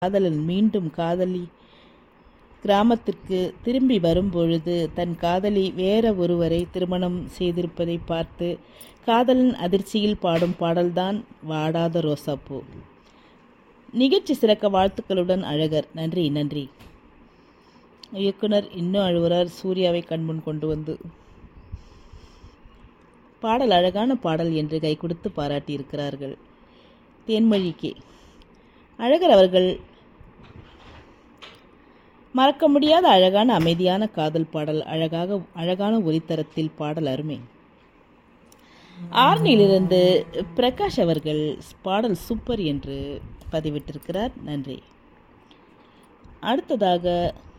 காதலன் மீண்டும் காதலி கிராமத்திற்கு திரும்பி வரும்பொழுது தன் காதலி வேற ஒருவரை திருமணம் செய்திருப்பதை பார்த்து காதலன் அதிர்ச்சியில் பாடும் பாடல்தான் வாடாத ரோசாப்பூ நிகழ்ச்சி சிறக்க வாழ்த்துக்களுடன் அழகர் நன்றி நன்றி இயக்குனர் இன்னும் அழுவுறார் சூர்யாவை கண்முன் கொண்டு வந்து பாடல் அழகான பாடல் என்று கை கொடுத்து பாராட்டியிருக்கிறார்கள் தேன்மொழிக்கு அழகர் அவர்கள் மறக்க முடியாத அழகான அமைதியான காதல் பாடல் அழகாக அழகான ஒலித்தரத்தில் பாடல் அருமை ஆர்னிலிருந்து பிரகாஷ் அவர்கள் பாடல் சூப்பர் என்று பதிவிட்டிருக்கிறார் நன்றி அடுத்ததாக